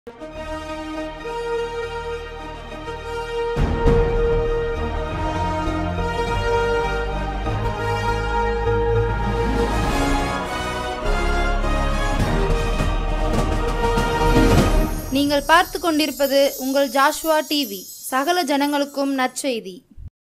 நீங்கள் பார்த்து கொண்டிருப்பது உங்கள் ஜாஷ்வா டிவி சகல ஜனங்களுக்கும் நற்செய்தி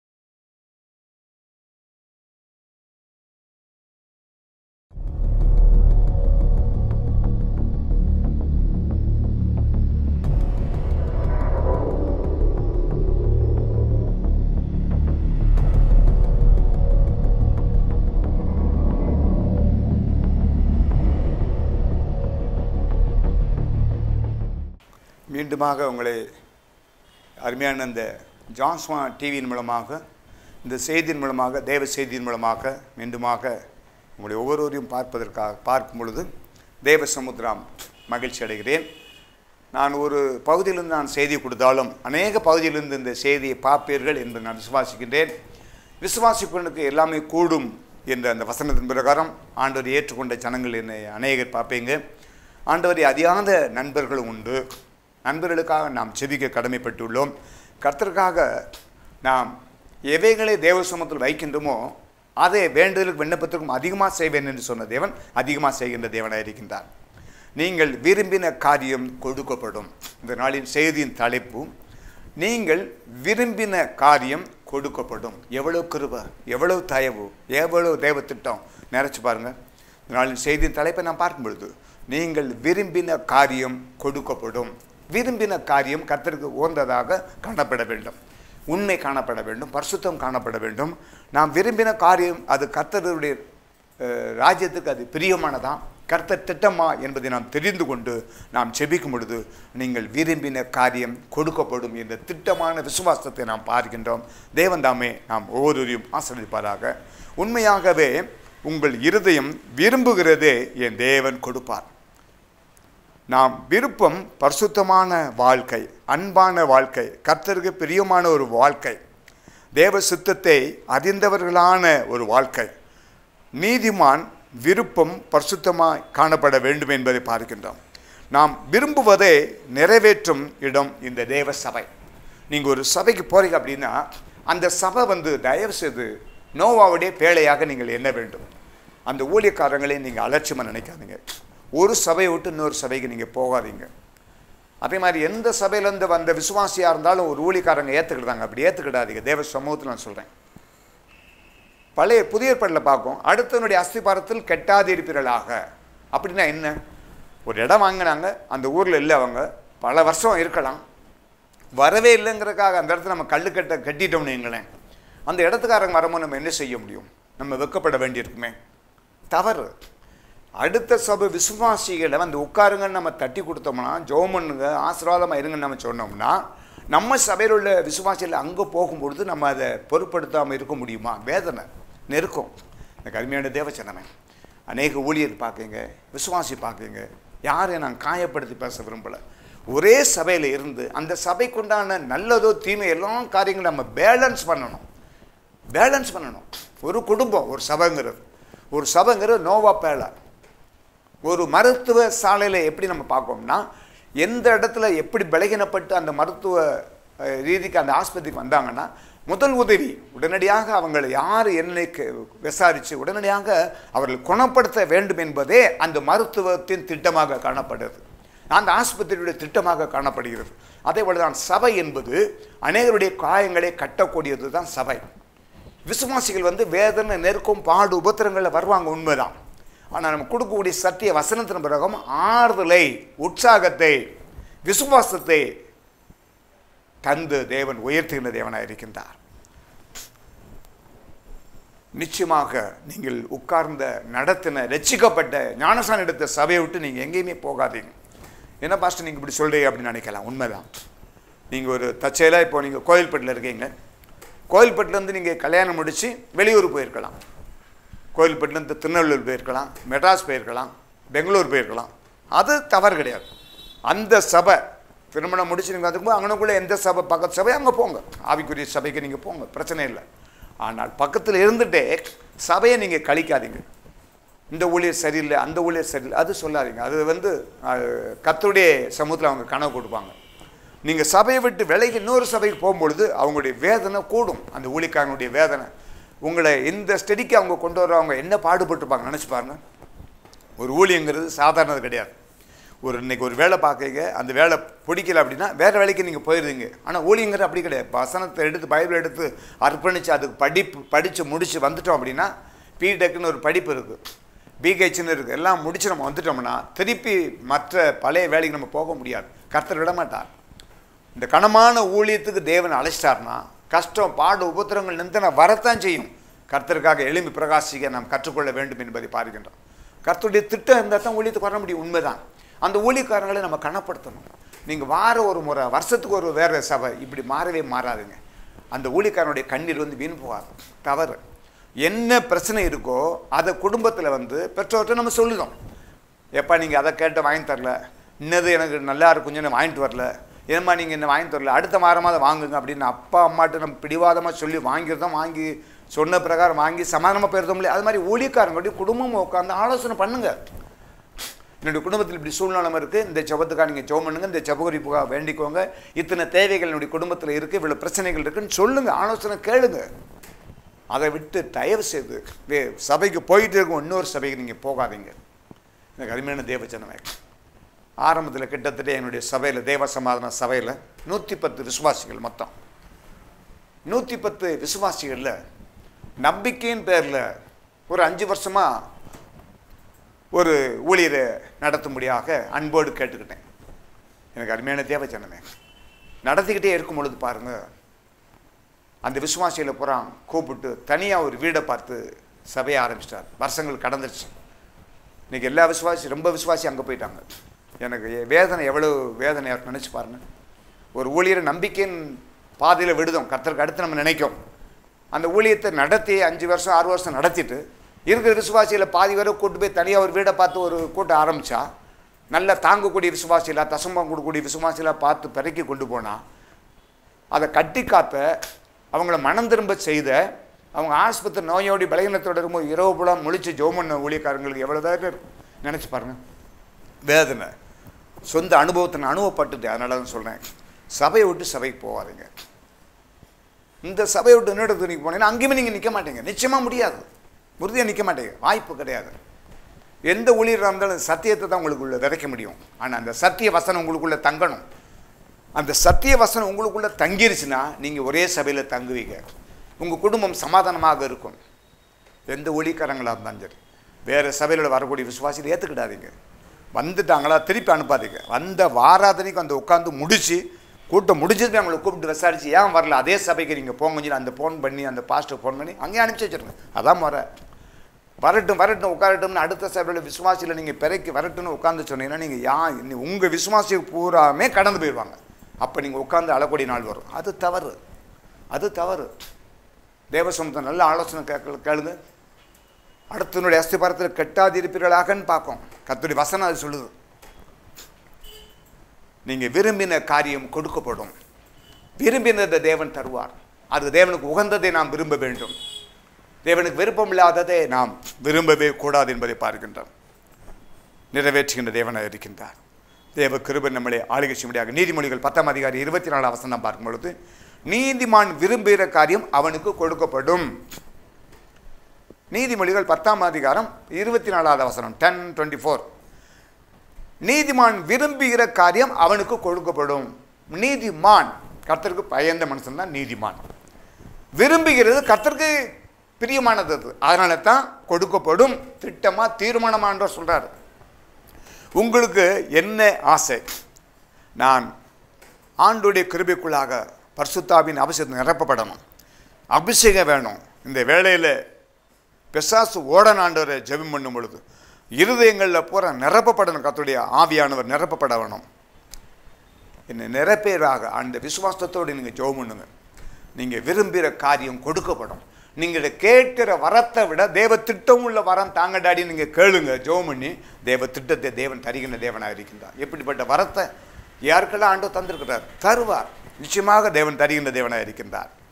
மீண்டுமாக உங்களை அருமையான இந்த ஜான்ஸ்வா டிவியின் மூலமாக இந்த செய்தியின் மூலமாக தேவ செய்தியின் மூலமாக மீண்டுமாக உங்களை ஒவ்வொருவரையும் பார்ப்பதற்காக பார்க்கும் பொழுது தேவ சமுத்திரம் மகிழ்ச்சி அடைகிறேன் நான் ஒரு பகுதியிலிருந்து நான் செய்தி கொடுத்தாலும் அநேக பகுதியிலிருந்து இந்த செய்தியை பார்ப்பீர்கள் என்று நான் விசுவாசிக்கின்றேன் விசுவாசிப்பவனுக்கு எல்லாமே கூடும் என்ற அந்த வசனத்தின் பிரகாரம் ஆண்டவர் ஏற்றுக்கொண்ட ஜனங்கள் என்னை அநேகர் பார்ப்பீங்க ஆண்டவரை அறியாத நண்பர்களும் உண்டு நண்பர்களுக்காக நாம் செபிக்க கடமைப்பட்டுள்ளோம் கர்த்தருக்காக நாம் எவைகளை தேவ சமூகத்தில் வைக்கின்றோமோ அதை வேண்டுதலுக்கு விண்ணப்பத்திற்கும் அதிகமாக செய்வேன் என்று சொன்ன தேவன் அதிகமாக செய்கின்ற தேவனாக இருக்கின்றார் நீங்கள் விரும்பின காரியம் கொடுக்கப்படும் இந்த நாளின் செய்தியின் தலைப்பு நீங்கள் விரும்பின காரியம் கொடுக்கப்படும் எவ்வளவு கிருப எவ்வளவு தயவு எவ்வளவு தேவ திட்டம் நினைச்சு பாருங்க இந்த நாளின் செய்தியின் தலைப்பை நான் பார்க்கும் பொழுது நீங்கள் விரும்பின காரியம் கொடுக்கப்படும் விரும்பின காரியம் கர்த்தருக்கு உகந்ததாக காணப்பட வேண்டும் உண்மை காணப்பட வேண்டும் பரிசுத்தம் காணப்பட வேண்டும் நாம் விரும்பின காரியம் அது கர்த்தருடைய அஹ், ராஜ்யத்துக்கு அது பிரியமானதா கர்த்தர் திட்டமா என்பதை நாம் தெரிந்து கொண்டு நாம் செபிக்கும் பொழுது நீங்கள் விரும்பின காரியம் கொடுக்கப்படும் என்ற திட்டமான விசுவாசத்தை நாம் பார்க்கின்றோம் தேவன் தாமே நாம் ஒவ்வொருவரையும் ஆசிரியப்பாராக உண்மையாகவே உங்கள் இருதயம் விரும்புகிறதே என் தேவன் கொடுப்பார் நாம் விருப்பம் பரிசுத்தமான வாழ்க்கை அன்பான வாழ்க்கை கர்த்தருக்கு பிரியமான ஒரு வாழ்க்கை தேவ சித்தத்தை அறிந்தவர்களான ஒரு வாழ்க்கை நீதிமான் விருப்பம் பரிசுத்தமாய் காணப்பட வேண்டும் என்பதை பார்க்கின்றோம் நாம் விரும்புவதை நிறைவேற்றும் இடம் இந்த தேவ சபை நீங்கள் ஒரு சபைக்கு போறீங்க அப்படின்னா அந்த சபை வந்து தயவு செய்து நோவாவுடைய பேழையாக நீங்கள் எண்ண வேண்டும் அந்த ஊழியக்காரங்களை நீங்கள் அலட்சியமாக நினைக்காதீங்க ஒரு சபையை விட்டு இன்னொரு சபைக்கு நீங்கள் போகாதீங்க அதே மாதிரி எந்த சபையிலேருந்து வந்த விசுவாசியாக இருந்தாலும் ஒரு ஊழியக்காரங்க ஏற்றுக்கிட்டாங்க அப்படி ஏற்றுக்கிடாதீங்க தேவ சமூகத்தில் நான் சொல்கிறேன் பழைய புதிய ஏற்பாட்டில் பார்க்கும் அடுத்தவனுடைய அஸ்திபாரத்தில் கெட்டாதிருப்பீர்களாக அப்படின்னா என்ன ஒரு இடம் வாங்கினாங்க அந்த ஊரில் இல்லை அவங்க பல வருஷம் இருக்கலாம் வரவே இல்லைங்கிறதுக்காக அந்த இடத்துல நம்ம கல்லுக்கட்டை கட்டிட்டோம்னு வைங்களேன் அந்த இடத்துக்காரங்க வரும்போது நம்ம என்ன செய்ய முடியும் நம்ம வெக்கப்பட வேண்டியிருக்குமே தவறு அடுத்த சபை விசுவாசிகளை வந்து உட்காருங்கன்னு நம்ம தட்டி கொடுத்தோம்னா ஜோம் பண்ணுங்க ஆசீர்வாதமாக இருங்கன்னு நம்ம சொன்னோம்னா நம்ம சபையில் உள்ள விசுவாசிகள் அங்கே போகும்பொழுது நம்ம அதை பொருட்படுத்தாமல் இருக்க முடியுமா வேதனை நெருக்கம் இந்த கருமையான தேவச்சனமே அநேக ஊழியர் பார்க்குங்க விசுவாசி பார்க்குங்க யாரையும் நான் காயப்படுத்தி பேச விரும்பலை ஒரே சபையில் இருந்து அந்த சபைக்குண்டான நல்லதோ தீமை எல்லா காரியங்களும் நம்ம பேலன்ஸ் பண்ணணும் பேலன்ஸ் பண்ணணும் ஒரு குடும்பம் ஒரு சபைங்கிறது ஒரு சபைங்கிறது நோவா பேலை ஒரு மருத்துவ சாலையில் எப்படி நம்ம பார்க்கோம்னா எந்த இடத்துல எப்படி பலகீனப்பட்டு அந்த மருத்துவ அஹ், ரீதிக்கு அந்த ஆஸ்பத்திரிக்கு வந்தாங்கன்னா முதல் உதவி உடனடியாக அவங்களை யார் என்னைக்கு விசாரித்து உடனடியாக அவர்கள் குணப்படுத்த வேண்டும் என்பதே அந்த மருத்துவத்தின் திட்டமாக காணப்படுகிறது அந்த ஆஸ்பத்திரியுடைய திட்டமாக காணப்படுகிறது அதே போல தான் சபை என்பது அநேகருடைய காயங்களை கட்டக்கூடியது தான் சபை விசுவாசிகள் வந்து வேதனை நெருக்கம் பாடு உபத்திரங்களில் வருவாங்க உண்மைதான் ஆனால் நம்ம கொடுக்கக்கூடிய சத்திய வசனத்தின் பிறகும் ஆறுதலை உற்சாகத்தை விசுவாசத்தை தந்து தேவன் உயர்த்துகின்ற தேவனாக இருக்கின்றார் நிச்சயமாக நீங்கள் உட்கார்ந்த நடத்தின ரட்சிக்கப்பட்ட ஞானசான் எடுத்த சபையை விட்டு நீங்கள் எங்கேயுமே போகாதீங்க என்ன பாஸ்டர் நீங்கள் இப்படி சொல்கிறீங்க அப்படின்னு நினைக்கலாம் உண்மைதான் நீங்கள் ஒரு தற்செயலாக இப்போ நீங்கள் கோயில்பட்டில் இருக்கீங்க கோயில்பட்டிலேருந்து நீங்கள் கல்யாணம் முடித்து வெளியூர் போயிருக்கலாம் கோயில்பட்டிலேருந்து திருநெல்வேலி போயிருக்கலாம் மெட்ராஸ் போயிருக்கலாம் பெங்களூர் போயிருக்கலாம் அது தவறு கிடையாது அந்த சபை திருமணம் முடிச்சு நீங்கள் அதுக்கு அங்கனக்குள்ளே எந்த சபை பக்கத்து சபை அங்கே போங்க ஆவிக்குரிய சபைக்கு நீங்கள் போங்க பிரச்சனை இல்லை ஆனால் பக்கத்தில் இருந்துட்டே சபையை நீங்கள் கழிக்காதீங்க இந்த ஊழியர் சரியில்லை அந்த ஊழியர் சரியில்லை அது சொல்லாதீங்க அது வந்து அஹ், கர்த்தருடைய சமூகத்தில் அவங்க கனவு கொடுப்பாங்க நீங்கள் சபையை விட்டு விலகி இன்னொரு சபைக்கு போகும்பொழுது அவங்களுடைய வேதனை கூடும் அந்த ஊழியக்காரனுடைய வேதனை உங்களை இந்த ஸ்டடிக்கு அவங்க கொண்டு வரவங்க என்ன பாடுபட்டிருப்பாங்க நினச்சி பாருங்க ஒரு ஊழியங்கிறது சாதாரணது கிடையாது ஒரு இன்னைக்கு ஒரு வேலை பார்க்கங்க அந்த வேலை பிடிக்கல அப்படின்னா வேறு வேலைக்கு நீங்கள் போயிடுவீங்க ஆனால் ஊழியங்கிறது அப்படி கிடையாது வசனத்தை எடுத்து பைபிள் எடுத்து அர்ப்பணித்து அதுக்கு படிப்பு படித்து முடித்து வந்துட்டோம் அப்படின்னா பிடெக்குன்னு ஒரு படிப்பு இருக்குது பிஹெச்னு இருக்குது எல்லாம் முடிச்சு நம்ம வந்துட்டோம்னா திருப்பி மற்ற பழைய வேலைக்கு நம்ம போக முடியாது கர்த்தர் விட மாட்டார் இந்த கனமான ஊழியத்துக்கு தேவன் அழைச்சிட்டார்னா கஷ்டம் பாடு உபத்திரங்கள் நின்று வரத்தான் செய்யும் கர்த்தருக்காக எளிமை பிரகாசிக்க நாம் கற்றுக்கொள்ள வேண்டும் என்பதை பார்க்கின்றோம் கர்த்தருடைய திட்டம் இருந்தால் தான் ஊழியத்துக்கு வர முடியும் உண்மைதான் அந்த ஊழியக்காரங்களை நம்ம கனப்படுத்தணும் நீங்கள் வார ஒரு முறை வருஷத்துக்கு ஒரு வேறு சபை இப்படி மாறவே மாறாதுங்க அந்த ஊழியக்காரனுடைய கண்ணீர் வந்து வீண் போகாது தவறு என்ன பிரச்சனை இருக்கோ அதை குடும்பத்தில் வந்து பெற்றோர்கிட்ட நம்ம சொல்லுதோம் எப்பா நீங்கள் அதை கேட்டு வாங்கி தரல இன்னது எனக்கு நல்லா இருக்குன்னு வாங்கிட்டு வரல ஏம்மா நீங்கள் என்ன வாங்கி தரல அடுத்த வாரமாக அதை வாங்குங்க அப்படின்னு அப்பா அம்மாட்ட நம்ம பிடிவாதமாக சொல்லி வாங்கியிருந்தோம் வாங்கி சொன்ன பிரகாரம் வாங்கி சமாதானமாக போயிருந்தோம் இல்லையா அது மாதிரி ஊழியக்காரங்களுடைய குடும்பம் உட்காந்து ஆலோசனை பண்ணுங்க என்னுடைய குடும்பத்தில் இப்படி சூழ்நிலை இருக்குது இந்த ஜெபத்துக்காக நீங்கள் ஜெபம் பண்ணுங்க இந்த ஜெபகுறிப்புக்காக வேண்டிக்கோங்க இத்தனை தேவைகள் என்னுடைய குடும்பத்தில் இருக்குது இவ்வளோ பிரச்சனைகள் இருக்குன்னு சொல்லுங்கள் ஆலோசனை கேளுங்க அதை விட்டு தயவு செய்து வே சபைக்கு போயிட்டு இருக்கும் இன்னொரு சபைக்கு நீங்கள் போகாதீங்க எனக்கு அருமையான தேவஜனமே ஆரம்பத்தில் கிட்டத்தட்ட என்னுடைய சபையில் தேவ சமாதான சபையில் நூற்றி பத்து விசுவாசிகள் மொத்தம் நூற்றி பத்து விசுவாசிகளில் நம்பிக்கையின் பேரில் ஒரு அஞ்சு வருஷமாக ஒரு ஊழியரை நடத்தும்படியாக அன்போடு கேட்டுக்கிட்டேன் எனக்கு அருமையான தேவஜனமே நடத்திக்கிட்டே இருக்கும் பொழுது பாருங்கள் அந்த விசுவாசியில் பூரா கூப்பிட்டு தனியாக ஒரு வீடை பார்த்து சபையை ஆரம்பிச்சிட்டார் வருஷங்கள் கடந்துருச்சு இன்றைக்கி எல்லா விசுவாசி ரொம்ப விசுவாசி அங்கே போயிட்டாங்க எனக்கு எ- வேதனை எவ்வளோ வேதனை நினச்சி பாருங்க ஒரு ஊழியரை நம்பிக்கையின் பாதையில் விடுதோம் கர்த்தருக்கு அடுத்து நம்ம நினைக்கும் அந்த ஊழியத்தை நடத்தி அஞ்சு வருஷம் ஆறு வருஷம் நடத்திட்டு இருக்கிற விசுவாசியில் பாதி வரை கூட்டு போய் தனியாக ஒரு வீடை பார்த்து ஒரு கூட்டம் ஆரம்பித்தா நல்லா தாங்கக்கூடிய விசுவாசியில் தசம்பம் கொடுக்கக்கூடிய விசுவாசியில் பார்த்து பிறக்கி கொண்டு போனால் அதை கட்டி காத்த அவங்கள மனம் திரும்ப செய்த அவங்க ஆஸ்பத்திரி நோயோடி பலகீனத்தோட இருக்கும்போது இரவு புலம் முழிச்சு ஜோமண்ண ஊழியக்காரங்களுக்கு எவ்வளோ தான் நினச்சி பாருங்க வேதனை சொந்த அனுபவத்தை நான் அனுபவப்பட்டுட்டு அதனால தான் சொல்கிறேன் சபையை விட்டு சபைக்கு போகாதீங்க இந்த சபையை விட்டு இன்னொரு துணிக்கு போனீங்கன்னா அங்கேயுமே நீங்கள் நிற்க மாட்டீங்க நிச்சயமாக முடியாது உறுதியாக நிற்க மாட்டீங்க வாய்ப்பு கிடையாது எந்த ஊழியராக இருந்தாலும் சத்தியத்தை தான் உங்களுக்குள்ள விதைக்க முடியும் ஆனால் அந்த சத்திய வசனம் உங்களுக்குள்ளே தங்கணும் அந்த சத்திய வசனம் உங்களுக்குள்ளே தங்கிருச்சுன்னா நீங்கள் ஒரே சபையில் தங்குவீங்க உங்கள் குடும்பம் சமாதானமாக இருக்கும் எந்த ஒளிக்காரங்களாக இருந்தாலும் சரி வேறு சபையில் வரக்கூடிய விசுவாசியில் ஏற்றுக்கிடாதீங்க வந்துட்டாங்களா திருப்பி அனுப்பாதீங்க வந்த வாராதனைக்கு அந்த உட்காந்து முடிச்சு கூட்டம் முடிஞ்சது அவங்களை கூப்பிட்டு விசாரிச்சு ஏன் வரல அதே சபைக்கு நீங்கள் போங்க சொல்லி அந்த ஃபோன் பண்ணி அந்த பாஸ்டர் ஃபோன் பண்ணி அங்கேயே அனுப்பிச்சி வச்சிருங்க அதான் முறை வரட்டும் வரட்டும் உட்காரட்டும்னு அடுத்த சபையில் விசுவாசியில் நீங்கள் பிறக்கி வரட்டும்னு உட்காந்து சொன்னீங்கன்னா நீங்கள் யா உங்கள் விசுவாசி பூராமே கடந்து போயிடுவாங்க அப்போ நீங்கள் உட்காந்து அழக்கூடிய நாள் வரும் அது தவறு அது தவறு தேவசமத்தை நல்ல ஆலோசனை கேட்க கேளுங்க அடுத்தனுடைய அஸ்திபாரத்தில் கெட்டாதிருப்பீர்களாகன்னு பார்க்கும் கத்துடைய வசனம் அது சொல்லுது நீங்கள் விரும்பின காரியம் கொடுக்கப்படும் விரும்பினதை தேவன் தருவார் அது தேவனுக்கு உகந்ததை நாம் விரும்ப வேண்டும் தேவனுக்கு விருப்பம் இல்லாததை நாம் விரும்பவே கூடாது என்பதை பார்க்கின்றோம் நிறைவேற்றுகின்ற தேவனாக இருக்கின்றார் தேவ கிருபை நம்மளை ஆளுகை செய்யும்படியாக நீதிமொழிகள் பத்தாம் அதிகாரி இருபத்தி நாலு அவசரம் பார்க்கும் பொழுது நீதிமான் விரும்புகிற காரியம் அவனுக்கு கொடுக்கப்படும் நீதிமொழிகள் பத்தாம் அதிகாரம் இருபத்தி நாலாவது அவசரம் டென் டுவெண்ட்டி ஃபோர் நீதிமான் விரும்புகிற காரியம் அவனுக்கு கொடுக்கப்படும் நீதிமான் கர்த்தருக்கு பயந்த மனுஷன் தான் நீதிமான் விரும்புகிறது கர்த்தருக்கு பிரியமானது அது அதனால தான் கொடுக்கப்படும் திட்டமாக தீர்மானமானவர் சொல்கிறார் உங்களுக்கு என்ன ஆசை நான் ஆண்டுடைய கிருபைக்குள்ளாக பரிசுத்தாவின் அவசியத்தை நிரப்பப்படணும் அபிஷேகம் வேணும் இந்த வேளையில் பிசாசு ஓடனாண்டவரை ஜெபம் பண்ணும் பொழுது இருதயங்களில் பூரா நிரப்பப்படணும் கத்துடைய ஆவியானவர் நிரப்பப்பட வேணும் என்னை நிரப்பேராக அந்த விசுவாசத்தோடு நீங்கள் ஜெபம் பண்ணுங்க நீங்கள் விரும்புகிற காரியம் கொடுக்கப்படும் நீங்கள் கேட்கிற வரத்தை விட தேவ திட்டம் உள்ள வரம் தாங்க டாடி நீங்கள் கேளுங்க ஜெபம் பண்ணி தேவ திட்டத்தை தேவன் தருகின்ற தேவனாக இருக்கின்றார் எப்படிப்பட்ட வரத்தை யாருக்கெல்லாம் ஆண்டு தந்திருக்கிறார் தருவார் நிச்சயமாக தேவன் தருகின்ற தேவனாக இருக்கின்றார்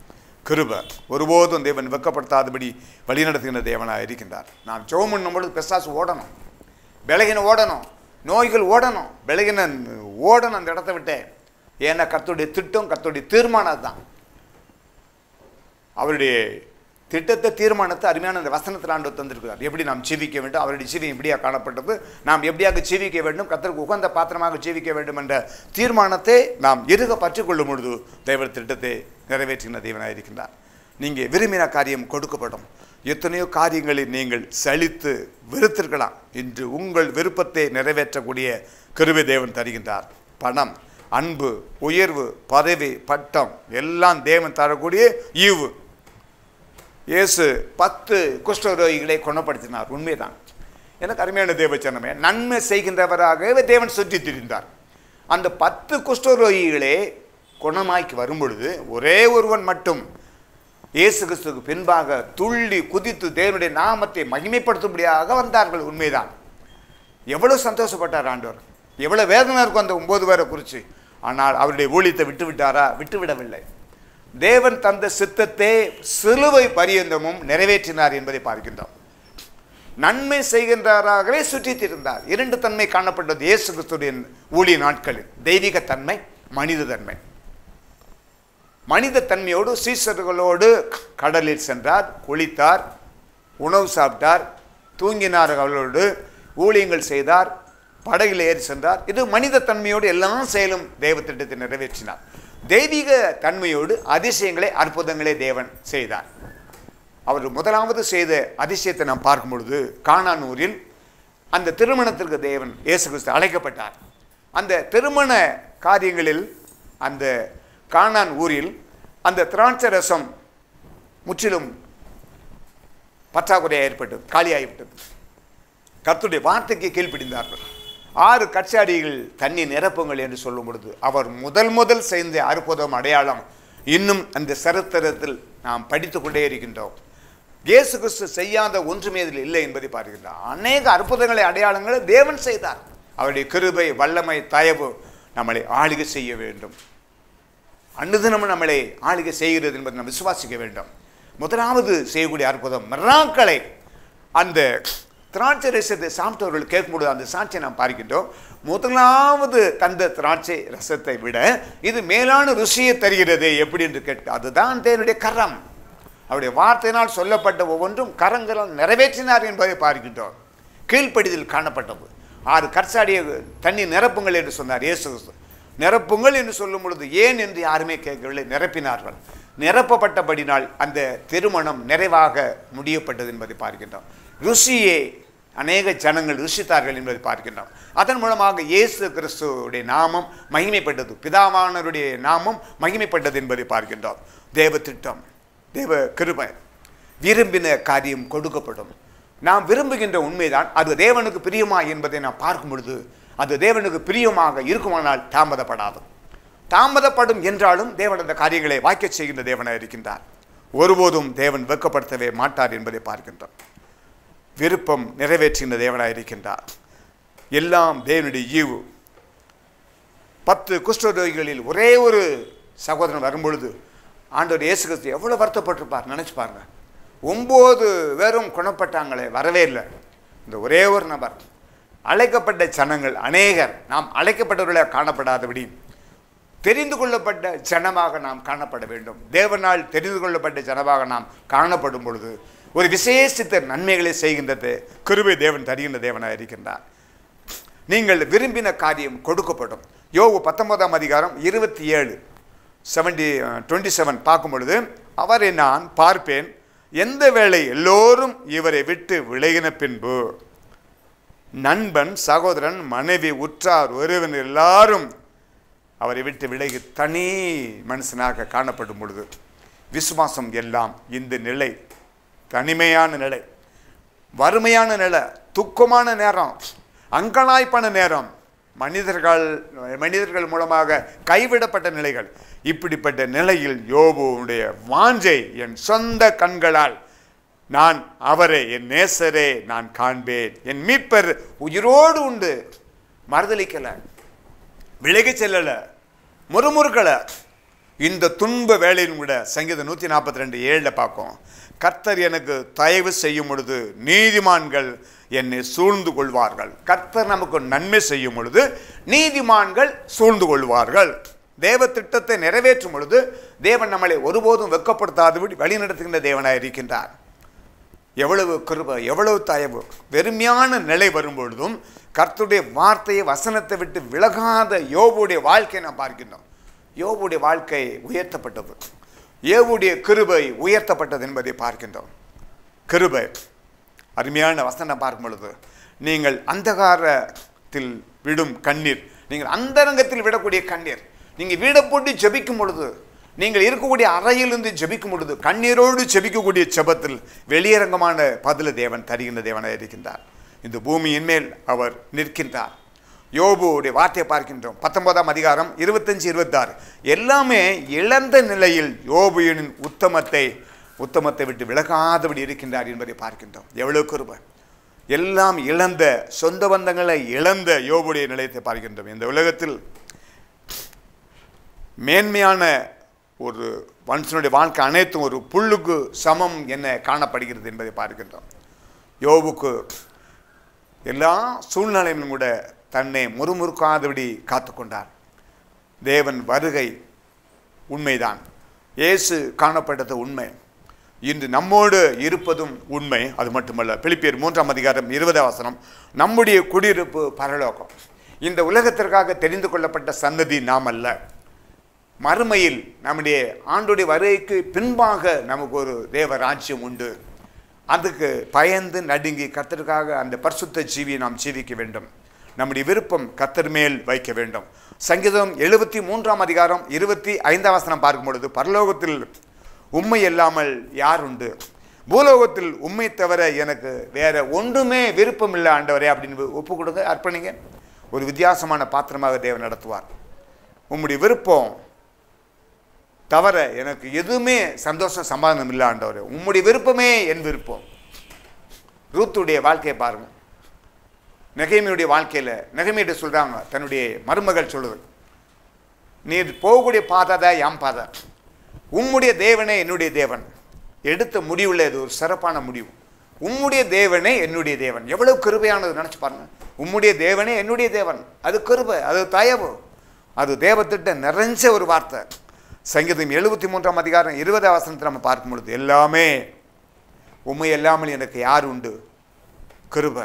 கிருப ஒருபோதும் தேவன் வெக்கப்படுத்தாதபடி வழிநடத்துகின்ற தேவனாக இருக்கின்றார் நாம் ஜெபம் பண்ணும் பொழுது பிசாசு ஓடணும் விலகின ஓடணும் நோய்கள் ஓடணும் விலகின ஓடணும் அந்த இடத்த விட்டு ஏன்னா கர்த்தருடைய திட்டம் கர்த்தருடைய தீர்மானம் தான் அவருடைய திட்டத்தை தீர்மானத்தை அருமையான அந்த வசனத்தில் ஆண்டு தந்திருக்கிறார் எப்படி நாம் ஜீவிக்க வேண்டும் அவருடைய ஜீவியம் எப்படியாக காணப்பட்டது நாம் எப்படியாக ஜீவிக்க வேண்டும் கர்த்தருக்கு உகந்த பாத்திரமாக ஜீவிக்க வேண்டும் என்ற தீர்மானத்தை நாம் இறுக பற்றி கொள்ளும் பொழுது தேவ திட்டத்தை நிறைவேற்றின தேவனாக இருக்கின்றார் நீங்கள் விரும்பின காரியம் கொடுக்கப்படும் எத்தனையோ காரியங்களை நீங்கள் சலித்து வெறுத்திருக்கலாம் இன்று உங்கள் விருப்பத்தை நிறைவேற்றக்கூடிய கிருபை தேவன் தருகின்றார் பணம் அன்பு உயர்வு பதவி பட்டம் எல்லாம் தேவன் தரக்கூடிய ஈவு இயேசு பத்து குஷ்டரோகிகளை குணப்படுத்தினார் உண்மைதான் எனக்கு அருமையான தேவச்சனமே நன்மை செய்கின்றவராகவே தேவன் சுற்றி திரிந்தார் அந்த பத்து குஷ்டரோகிகளே குணமாக்கி வரும் பொழுது ஒரே ஒருவன் மட்டும் இயேசு கிறிஸ்துக்கு பின்பாக துள்ளி குதித்து தேவனுடைய நாமத்தை மகிமைப்படுத்தும்படியாக வந்தார்கள் உண்மைதான் எவ்வளவு சந்தோஷப்பட்டார் ஆண்டவர் எவ்வளவு வேதனை இருக்கும் அந்த ஒன்பது பேரை குறித்து ஆனால் அவருடைய ஊழியத்தை விட்டு விட்டாரா விட்டு விடவில்லை தேவன் தந்த சித்தத்தை சிலுவை பரியந்தமும் நிறைவேற்றினார் என்பதை பார்க்கின்றோம் நன்மை செய்கின்றாராகவே சுற்றித் இருந்தார் இரண்டு தன்மை காணப்பட்டது இயேசு கிறிஸ்துடைய ஊழிய நாட்களில் தெய்வீக தன்மை மனித தன்மை மனித தன்மையோடு சீசர்களோடு கடலில் சென்றார் குளித்தார் உணவு சாப்பிட்டார் தூங்கினார் அவர்களோடு ஊழியங்கள் செய்தார் படகில் ஏறி சென்றார் இது மனித தன்மையோடு எல்லாம் செயலும் தெய்வ திட்டத்தை நிறைவேற்றினார் தெய்வீக தன்மையோடு அதிசயங்களை அற்புதங்களை தேவன் செய்தார் அவர் முதலாவது செய்த அதிசயத்தை நாம் பார்க்கும் பொழுது கானானூரில் அந்த திருமணத்திற்கு தேவன் இயேசு கிறிஸ்து அழைக்கப்பட்டார் அந்த திருமண காரியங்களில் அந்த கானான் ஊரில் அந்த திராட்சை ரசம் முற்றிலும் பற்றாக்குறையாக ஏற்பட்டது காலியாகிவிட்டது கர்த்தருடைய வார்த்தைக்கு கீழ்ப்பிடிந்தார்கள் ஆறு கச்சாடிகள் தண்ணி நிரப்புங்கள் என்று சொல்லும் பொழுது அவர் முதல் முதல் செய்த அற்புதம் அடையாளம் இன்னும் அந்த சரித்திரத்தில் நாம் படித்து கொண்டே இருக்கின்றோம் இயேசு கிறிஸ்து செய்யாத ஒன்றுமே இதில் இல்லை என்பதை பார்க்கின்றோம் அநேக அற்புதங்களை அடையாளங்களை தேவன் செய்தார் அவருடைய கிருபை வல்லமை தயவு நம்மளை ஆளுகை செய்ய வேண்டும் அன்னுதினமும் நம்மளை ஆளுகை செய்கிறது என்பதை நாம் விசுவாசிக்க வேண்டும் முதலாவது செய்யக்கூடிய அற்புதம் மிராக்களை அந்த திராட்சை ரசத்தை சாப்பிட்டவர்கள் கேட்கும்போது அந்த சாட்சியை நாம் பார்க்கின்றோம் முதலாவது தந்த திராட்சை ரசத்தை விட இது மேலான ருசியை தருகிறது எப்படி என்று கேட்டு அதுதான் தேவனுடைய கரம் அவருடைய வார்த்தையினால் சொல்லப்பட்ட ஒவ்வொன்றும் கரங்களால் நிறைவேற்றினார் என்பதை பார்க்கின்றோம் கீழ்ப்படிதில் காணப்பட்டது ஆறு கற்சாடிய தண்ணி நிரப்புங்கள் என்று சொன்னார் இயேசு கிறிஸ்து நிரப்புங்கள் என்று சொல்லும் பொழுது ஏன் என்று யாருமே கேட்கவில்லை நிரப்பினார்கள் நிரப்பப்பட்டபடினால் அந்த திருமணம் நிறைவாக முடியப்பட்டது என்பதை பார்க்கின்றோம் ருசியே அநேக ஜனங்கள் ருசித்தார்கள் என்பதை பார்க்கின்றோம் அதன் மூலமாக இயேசு கிறிஸ்துவுடைய நாமம் மகிமைப்பட்டது பிதாவானவருடைய நாமம் மகிமைப்பட்டது என்பதை பார்க்கின்றோம் தேவ திட்டம் தேவ கிருபை விரும்பின காரியம் கொடுக்கப்படும் நாம் விரும்புகின்ற உண்மைதான் அது தேவனுக்கு பிரியமா என்பதை நாம் பார்க்கும் பொழுது அது தேவனுக்கு பிரியமாக இருக்குமானால் தாமதப்படாது தாமதப்படும் என்றாலும் தேவன் அந்த காரியங்களை வாய்க்கச் செய்கின்ற தேவனாக இருக்கின்றார் ஒருபோதும் தேவன் வெட்கப்படுத்தவே மாட்டார் என்பதை பார்க்கின்றோம் விருப்பம் நிறைவேற்றுகின்ற தேவனாக இருக்கின்றார் எல்லாம் தேவனுடைய ஈவு பத்து குஷ்டரோகிகளில் ஒரே ஒரு சகோதரன் வரும்பொழுது ஆண்டவர் இயேசு கிறிஸ்து எவ்வளோ வருத்தப்பட்டிருப்பார் நினச்சி பாருங்க ஒம்பது பேரும் குணப்பட்டாங்களே வரவே இல்லை இந்த ஒரே ஒரு நபர் அழைக்கப்பட்ட ஜனங்கள் அநேகர் நாம் அழைக்கப்பட்டவர்களாக காணப்படாதபடி தெரிந்து கொள்ளப்பட்ட ஜனமாக நாம் காணப்பட வேண்டும் தேவனால் தெரிந்து கொள்ளப்பட்ட ஜனமாக நாம் காணப்படும் பொழுது ஒரு விசேஷித்த நன்மைகளை செய்கின்றது கிருபை தேவன் தருகின்ற தேவனாக இருக்கின்றார் நீங்கள் விரும்பின காரியம் கொடுக்கப்படும் யோவு பத்தொன்பதாம் அதிகாரம் இருபத்தி ஏழு செவன்டி டுவெண்ட்டி செவன் பார்க்கும் பொழுது அவரை நான் பார்ப்பேன் எந்த வேளை எல்லோரும் இவரை விட்டு விலகின பின்பு நண்பன் சகோதரன் மனைவி உற்றார் ஒருவன் எல்லாரும் அவரை விட்டு விலகி தனி மனுஷனாக காணப்படும் பொழுது விசுவாசம் எல்லாம் இந்த நிலை தனிமையான நிலை வறுமையான நிலை துக்கமான நேரம் அங்கலாய்ப்பான நேரம் மனிதர்கள் மனிதர்கள் மூலமாக கைவிடப்பட்ட நிலைகள் இப்படிப்பட்ட நிலையில் யோபுடைய வாஞ்சை என் சொந்த கண்களால் நான் அவரை என் நேசரே நான் காண்பேன் என் மீட்பர் உயிரோடு உண்டு மறுதளிக்கலை விலகி செல்லலை முறுமுறுக்கலை இந்த துன்ப வேலையின் கூட சங்கீதம் நூற்றி நாற்பத்தி ரெண்டு ஏழில் பார்க்கும் கர்த்தர் எனக்கு தயவு செய்யும் பொழுது நீதிமான்கள் என்னை சூழ்ந்து கொள்வார்கள் கர்த்தர் நமக்கு நன்மை செய்யும் பொழுது நீதிமான்கள் சூழ்ந்து கொள்வார்கள் தேவ திட்டத்தை நிறைவேற்றும் பொழுது தேவன் நம்மளை ஒருபோதும் வெட்கப்படுத்தாதபடி வழிநடத்துகின்ற தேவனாய் இருக்கின்றார் எவ்வளவு கிருபை எவ்வளவு தயவு வெறுமையான நிலை வரும்பொழுதும் கர்த்தருடைய வார்த்தையை வசனத்தை விட்டு விலகாத யோபுடைய வாழ்க்கையை நாம் பார்க்கின்றோம் யோபுடைய வாழ்க்கை உயர்த்தப்பட்டது ஏவுடைய கிருபை உயர்த்தப்பட்டது என்பதை பார்க்கின்றோம் கிருபை அருமையான வசனம் பார்க்கும் பொழுது நீங்கள் அந்தகாரத்தில் விடும் கண்ணீர் நீங்கள் அந்தரங்கத்தில் விடக்கூடிய கண்ணீர் நீங்கள் வீடை போட்டு ஜெபிக்கும் பொழுது நீங்கள் இருக்கக்கூடிய அறையிலிருந்து ஜெபிக்கும் பொழுது கண்ணீரோடு ஜெபிக்கக்கூடிய ஜெபத்தில் வெளியரங்கமான பதில தேவன் தருகின்ற தேவனாக இருக்கின்றார் இந்த பூமியின் மேல் அவர் நிற்கின்றார் யோபுடைய வார்த்தையை பார்க்கின்றோம் பத்தொன்பதாம் அதிகாரம் இருபத்தஞ்சு இருபத்தாறு எல்லாமே இழந்த நிலையில் யோபுவின் உத்தமத்தை உத்தமத்தை விட்டு விலகாதபடி இருக்கின்றார் என்பதை பார்க்கின்றோம் எவ்வளவு கிருபை எல்லாம் இழந்த சொந்த பந்தங்களை இழந்த யோபுடைய நிலையத்தை பார்க்கின்றோம் இந்த உலகத்தில் மேன்மையான ஒரு மனுஷனுடைய வாழ்க்கை அனைத்தும் ஒரு புல்லுக்கு சமம் என்ன காணப்படுகிறது என்பதை பார்க்கின்றோம் யோபுக்கு எல்லா சூழ்நிலையிலும் கூட தன்னை முறுமுறுக்காதபடி காத்துக்கொண்டார் தேவன் வருகை உண்மைதான் இயேசு காணப்பட்டது உண்மை இன்று நம்மோடு இருப்பதும் உண்மை அது மட்டுமல்ல பிலிப்பியர் மூன்றாம் அதிகாரம் இருபதாம் வசனம் நம்முடைய குடியிருப்பு பரலோகம் இந்த உலகத்திற்காக தெரிந்து கொள்ளப்பட்ட சந்ததி நாம் அல்ல மறுமையில் நம்முடைய ஆண்டுடைய வருகைக்கு பின்பாக நமக்கு ஒரு தேவ ராஜ்யம் உண்டு அதுக்கு பயந்து நடுங்கி கத்தருக்காக அந்த பரிசுத்த ஜீவியை நாம் ஜீவிக்க வேண்டும் நம்முடைய விருப்பம் கத்தர் மேல் வைக்க வேண்டும் சங்கீதம் எழுபத்தி மூன்றாம் அதிகாரம் இருபத்தி ஐந்தாம் வசனம் பார்க்கும் பொழுது பரலோகத்தில் உண்மை இல்லாமல் யார் உண்டு பூலோகத்தில் உண்மை தவிர எனக்கு வேற ஒன்றுமே விருப்பம் இல்லை ஆண்டவரே அப்படின்னு ஒப்பு கொடுங்க அர்ப்பணிங்க ஒரு வித்தியாசமான பாத்திரமாக தேவன் நடத்துவார் உம்முடைய விருப்பம் தவிர எனக்கு எதுவுமே சந்தோஷம் சமாதானம் இல்லை ஆண்டவர் உம்முடைய விருப்பமே என் விருப்பம் ரூத்துடைய வாழ்க்கையை பாருங்க நெகைமையுடைய வாழ்க்கையில் நெகைமையிட்ட சொல்கிறாங்க தன்னுடைய மருமகள் சொல்லுது நீ போகக்கூடிய பாதை தான் என் பாதை உம்முடைய தேவனே என்னுடைய தேவன் எடுத்த முடிவில் இது ஒரு சிறப்பான முடிவு உம்முடைய தேவனே என்னுடைய தேவன் எவ்வளவு கிருபையானது நினச்சி பாருங்க உம்முடைய தேவனே என்னுடைய தேவன் அது கிருபை அது தயவு அது தேவத்திட்ட நிறைஞ்ச ஒரு வார்த்தை சங்கீதம் எழுபத்தி மூன்றாம் அதிகாரம் இருபதாம் வசனத்தை நம்ம பார்க்கும் பொழுது எல்லாமே உண்மை இல்லாமல் எனக்கு யார் உண்டு கிருபை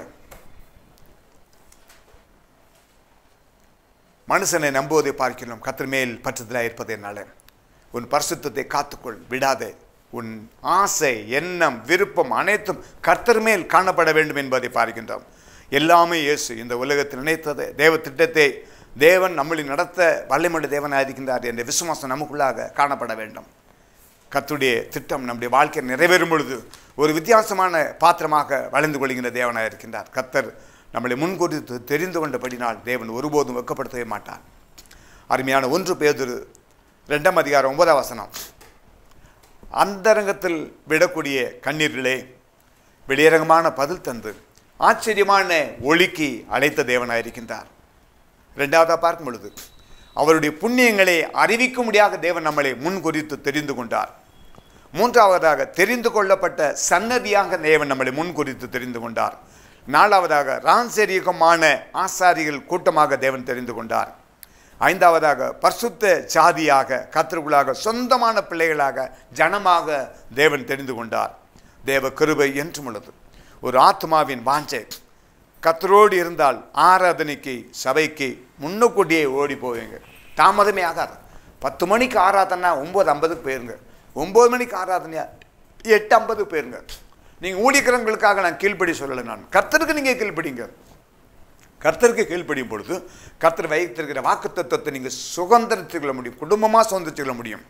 மனுஷனை நம்புவதை பார்க்கிறோம் கத்தர் மேல் பற்றுதலாக இருப்பதனால உன் பரிசுத்தத்தை காத்துக்கொள் விடாதே உன் ஆசை எண்ணம் விருப்பம் அனைத்தும் கர்த்தர் மேல் காணப்பட வேண்டும் என்பதை பார்க்கின்றோம் எல்லாமே இயேசு இந்த உலகத்தில் நினைத்தது தேவ திட்டத்தை தேவன் நம்மளை நடத்த வல்லமுள்ள தேவனாக இருக்கின்றார் என்ற விசுவாசம் நமக்குள்ளாக காணப்பட வேண்டும் கர்த்தருடைய திட்டம் நம்முடைய வாழ்க்கை நிறைவேறும் பொழுது ஒரு வித்தியாசமான பாத்திரமாக வளர்ந்து கொள்கின்ற தேவனாக இருக்கின்றார் கர்த்தர் நம்மளை முன்கூட்டி தெரிந்து கொண்டபடினால் தேவன் ஒருபோதும் வெட்கப்படுத்தவே மாட்டார் அருமையான ஒன்று பேதுரு ரெண்டாம் அதிகாரம் ஒன்பதாம் வசனம் அந்தரங்கத்தில் விடக்கூடிய கண்ணீர்களே வெளியரங்கமான பதில் தந்து ஆச்சரியமான ஒளிக்கு அழைத்த தேவனாக இருக்கின்றார் ரெண்டாவதாக பார்க்கும் பொழுது அவருடைய புண்ணியங்களை அறிவிக்க முடியாத தேவன் நம்மளை முன்குறித்து தெரிந்து கொண்டார் மூன்றாவதாக தெரிந்து கொள்ளப்பட்ட சன்னதியாக தேவன் நம்மளை முன்குறித்து தெரிந்து கொண்டார் நாலாவதாக ரான்செரியகமான ஆசாரிகள் கூட்டமாக தேவன் தெரிந்து கொண்டார் ஐந்தாவதாக பரிசுத்த ஜாதியாக கத்திற்குள்ளாக சொந்தமான பிள்ளைகளாக ஜனமாக தேவன் தெரிந்து கொண்டார் தேவ கிருபை என்றும் உள்ளது ஒரு ஆத்மாவின் வாஞ்சை கத்தரோடு இருந்தால் ஆராதனைக்கு சபைக்கு முன்னுக்கூட்டியே ஓடி போவீங்க தாமதமே ஆகாது பத்து மணிக்கு ஆராதனை ஒம்பது ஐம்பதுக்கு போயிருங்க ஒம்பது மணிக்கு ஆராதனையா எட்டு ஐம்பதுக்கு போயிருங்க நீங்கள் ஊழிக்கிறவங்களுக்காக நான் கீழ்ப்படி சொல்லலை நான் கர்த்தருக்கு நீங்கள் கீழ்ப்படிங்க கர்த்தருக்கு கீழ்ப்படியும் பொழுது கர்த்தர் வைத்திருக்கிற வாக்கு தத்துவத்தை நீங்கள் சுதந்திரத்து கொள்ள முடியும் குடும்பமாக சுதந்திரத்து கொள்ள முடியும்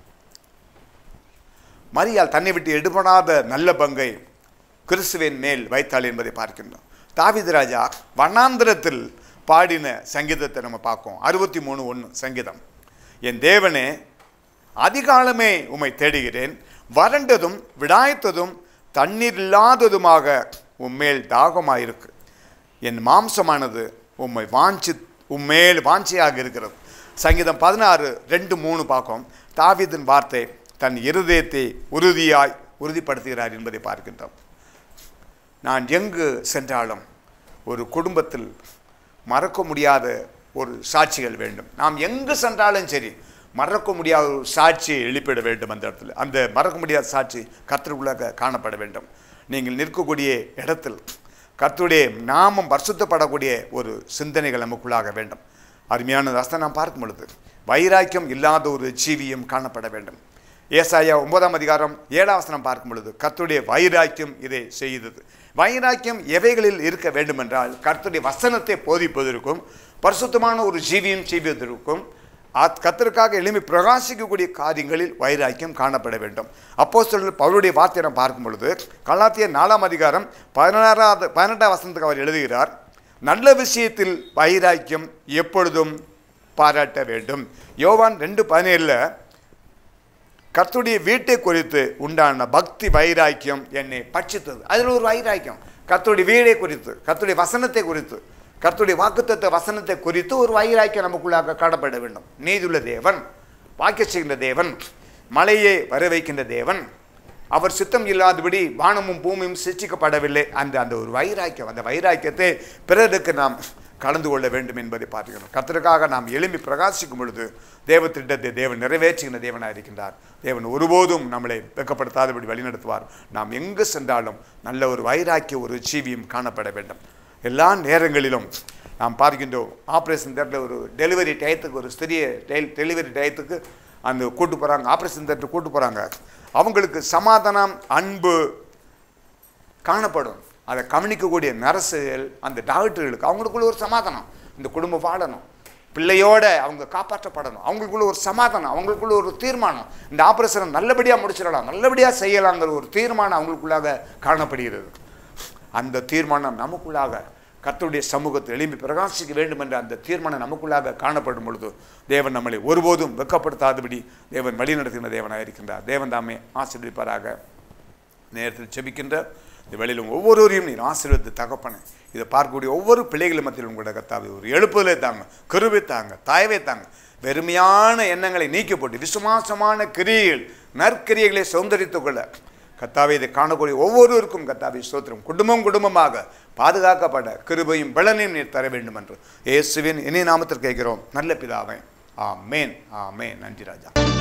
மரியாள் தன்னை விட்டு எடுபடாத நல்ல பங்கை கிறிஸ்துவின் மேல் வைத்தாள் என்பதை பார்க்கின்றோம் தாவித ராஜா வண்ணாந்திரத்தில் பாடின சங்கீதத்தை நம்ம பார்க்கோம் அறுபத்தி மூணு ஒன்று சங்கீதம் என் தேவனே அதிகாலமே உம்மை தேடுகிறேன் வறண்டதும் விடாய்த்ததும் தண்ணீர் இல்லாததுமாக உம்மேல் தாகமாயிருக்கு என் மாம்சமானது உம்மை வாஞ்சி உம்மேல் வாஞ்சியாக இருக்கிறது சங்கீதம் பதினாறு ரெண்டு மூணு பார்க்கும் தாவீதின் வார்த்தை தன் இருதயத்தை உறுதியாய் உறுதிப்படுத்துகிறார் என்பதை பார்க்கின்றோம் நான் எங்கு சென்றாலும் ஒரு குடும்பத்தில் மறக்க முடியாத ஒரு சாட்சிகள் வேண்டும் நாம் எங்கு சென்றாலும் சரி மறக்க முடியாத ஒரு சாட்சியை எழுப்பிட வேண்டும் அந்த இடத்துல அந்த மறக்க முடியாத சாட்சி கர்த்தருக்குள்ளாக காணப்பட வேண்டும் நீங்கள் நிற்கக்கூடிய இடத்தில் கர்த்தருடைய நாமம் பரிசுத்தப்படக்கூடிய ஒரு சிந்தனைகள் நமக்குள்ளாக வேண்டும் அருமையான வசனம் நாம் பார்க்கும் பொழுது வைராக்கியம் இல்லாத ஒரு ஜீவியம் காணப்பட வேண்டும் ஏசாயா ஒன்பதாம் அதிகாரம் ஏழாம் வசனம் பார்க்கும் பொழுது கர்த்தருடைய வைராக்கியம் இதை செய்தது வைராக்கியம் எவைகளில் இருக்க வேண்டுமென்றால் கர்த்தருடைய வசனத்தை போதிப்பதற்கும் பரிசுத்தமான ஒரு ஜீவியம் செய்வதற்கும் அத் கர்த்தருக்காக எளிமை பிரகாசிக்கக்கூடிய காரியங்களில் வைராக்கியம் காணப்பட வேண்டும் அப்போ சொல்ல பவுளுடைய வார்த்தையை நாம் பார்க்கும் பொழுது கலாத்திய நாலாம் அதிகாரம் பதினாறாவது பதினெட்டாம் வசனத்துக்கு அவர் எழுதுகிறார் நல்ல விஷயத்தில் வைராக்கியம் எப்பொழுதும் பாராட்ட வேண்டும் யோவான் ரெண்டு பதினேழில் கர்த்துடைய வீட்டை குறித்து உண்டான பக்தி வைராக்கியம் என்னை பட்சித்தது அதில் ஒரு வைராக்கியம் கர்த்துடைய வீடை குறித்து கர்த்துடைய வசனத்தை குறித்து கர்த்துடைய வாக்குத்தத்த வசனத்தை குறித்து ஒரு வைராக்கியம் நமக்குள்ளாக காணப்பட வேண்டும் நீதியுள்ள தேவன் வாக்கிய செய்கின்ற தேவன் மலையை வர வைக்கின்ற தேவன் அவர் சித்தம் இல்லாதபடி வானமும் பூமியும் சிருஷ்டிக்கப்படவில்லை அந்த அந்த ஒரு வைராக்கியம் அந்த வைராக்கியத்தை பிறருக்கு நாம் கலந்து கொள்ள வேண்டும் என்பதை பார்க்கிறோம் கர்த்தருக்காக நாம் எழும்பி பிரகாசிக்கும் பொழுது தேவ திட்டத்தை தேவன் நிறைவேற்றுகின்ற தேவனாக இருக்கின்றார் தேவன் ஒருபோதும் நம்மளை வெட்கப்படுத்தாதபடி வழிநடத்துவார் நாம் எங்கு சென்றாலும் நல்ல ஒரு வைராக்கிய ஒரு ஜீவியம் காணப்பட வேண்டும் எல்லா நேரங்களிலும் நாம் பார்க்கின்றோம் ஆப்ரேஷன் தேட்டரில் ஒரு டெலிவரி டயத்துக்கு ஒரு சிறிய டெலிவரி டயத்துக்கு அந்த கூட்டு போகிறாங்க ஆப்ரேஷன் தேட்டர் கூட்டு போகிறாங்க அவங்களுக்கு சமாதானம் அன்பு காணப்படும் அதை கவனிக்கக்கூடிய நர்ஸுகள் அந்த டாக்டர்களுக்கு அவங்களுக்குள்ள ஒரு சமாதானம் இந்த குடும்பம் வாழணும் பிள்ளையோட அவங்க காப்பாற்றப்படணும் அவங்களுக்குள்ள ஒரு சமாதானம் அவங்களுக்குள்ள ஒரு தீர்மானம் இந்த ஆபரேஷனை நல்லபடியாக முடிச்சிடலாம் நல்லபடியாக செய்யலாங்கிற ஒரு தீர்மானம் அவங்களுக்குள்ளாக காணப்படுகிறது அந்த தீர்மானம் நமக்குள்ளாக கர்த்தருடைய சமூகத்தில் எழும்பி பிரகாசிக்க வேண்டும் என்ற அந்த தீர்மானம் நமக்குள்ளாக காணப்படும் பொழுது தேவன் நம்மளை ஒருபோதும் வெட்கப்படுத்தாதபடி தேவன் வழிநடத்துகின்ற தேவனாக இருக்கின்றார் தேவன் தாமே ஆசீர்வதிப்பாராக நேரத்தில் செபிக்கின்ற இந்த வேளையிலும் ஒவ்வொருவரையும் நீர் ஆசீர்வதித்து தகப்பனே இதை பார்க்கக்கூடிய ஒவ்வொரு பிள்ளைகளும் மத்தியில் உங்களோட கத்தாவை ஒரு எழுப்புதலை தாங்க கருவை தாங்க தாயவை தாங்க வெறுமையான எண்ணங்களை நீக்கி போட்டு விசுவாசமான கிரியைகள் நற்கிரியைகளை சௌந்தரித்துக் கொள்ள கத்தாவை இதை காணக்கூடிய ஒவ்வொருவருக்கும் கத்தாவை ஸ்தோத்திரம் குடும்பம் குடும்பமாக பாதுகாக்கப்பட கிருபையும் பலனையும் நீர் தர வேண்டும் என்று இயேசுவின் இனி நாமத்தில் கேட்கிறோம் நல்ல பிதாவே ஆமேன் ஆமேன் நன்றி ராஜா